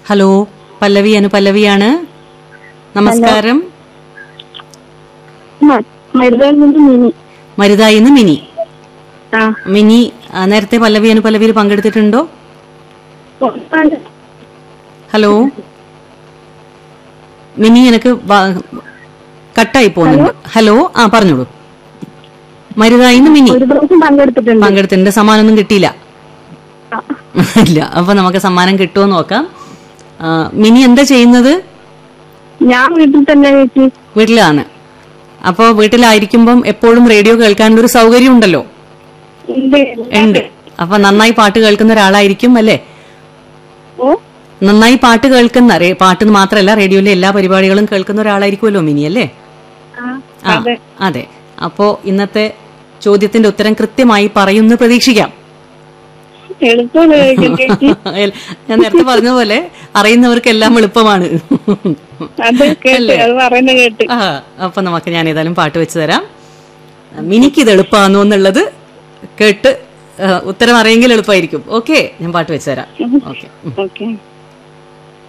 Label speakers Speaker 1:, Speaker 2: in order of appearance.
Speaker 1: Hello പല്ലവി അനുപല്ലവിയാണ് നമസ്കാരം
Speaker 2: മരുതായിൽ നിന്ന് മിനി
Speaker 1: മരുതായിന്ന് മിനി
Speaker 2: ആ
Speaker 1: മിനി ആ, നേരത്തെ പല്ലവി അനുപല്ലവിയിൽ പങ്കെടുത്തിട്ടുണ്ടോ ഹലോ മിനി എനിക്ക് വ- കട്ടായി പോകുന്നുണ്ട് ഹലോ ആ പറഞ്ഞോളൂ മരുതായിന്ന് മിനി
Speaker 2: ഒരു പ്രാവശ്യം പങ്കെടുത്തിട്ടുണ്ട്
Speaker 1: പങ്കെടുത്തിട്ടുണ്ട് സമ്മാനമൊന്നും കിട്ടിയില്ല
Speaker 2: ആ.
Speaker 1: ഇല്ല അപ്പൊ നമുക്ക് സമ്മാനം കിട്ടുമോ നോക്കാം ആ, മിനി എന്താ ചെയ്യുന്നത്
Speaker 2: ഞാൻ വീട്ടിൽ തന്നെ ചേച്ചി
Speaker 1: വീട്ടിലാണ് അപ്പോ വീട്ടിലായിരിക്കുമ്പം എപ്പോഴും റേഡിയോ കേൾക്കാനുള്ള ഒരു സൗകര്യം ഉണ്ടല്ലോ
Speaker 2: ഉണ്ട്
Speaker 1: ഉണ്ട് അപ്പൊ നന്നായി പാട്ട് കേൾക്കുന്ന ഒരാളായിരിക്കും അല്ലേ
Speaker 2: ഓ
Speaker 1: നന്നായി പാട്ട് കേൾക്കുന്ന റേ- പാട്ട് മാത്രമല്ല റേഡിയോയിലെ എല്ലാ പരിപാടികളും കേൾക്കുന്ന ഒരാളായിരിക്കുമല്ലോ മിനി അല്ലേ
Speaker 2: ആ,
Speaker 1: ആ
Speaker 2: അതെ
Speaker 1: അതെ അപ്പോ ഇന്നത്തെ ചോദ്യത്തിന്റെ ഉത്തരം കൃത്യമായി പറയുമെന്ന് പ്രതീക്ഷിക്കാം
Speaker 2: എളുപ്പമാണ് ചോദിക്കാൻ ചേച്ചി
Speaker 1: ഞാൻ നേരത്തെ പറഞ്ഞതുപോലെ അറിയുന്നവർക്ക് എല്ലാം എളുപ്പമാണ്
Speaker 2: അത് കേട്ട് അത് പറയുന്ന കേട്ട്
Speaker 1: ആ അപ്പൊ നമുക്ക് ഞാൻ ഏതായാലും പാട്ട് വെച്ച് തരാം മിനിക്ക് ഇത് എളുപ്പമാണോ എന്നുള്ളത് കേട്ട് ആ, ഉത്തരം അറിയെങ്കിൽ എളുപ്പമായിരിക്കും ഓക്കെ ഞാൻ പാട്ട് വെച്ച് തരാം ഓക്കെ
Speaker 2: ഓക്കെ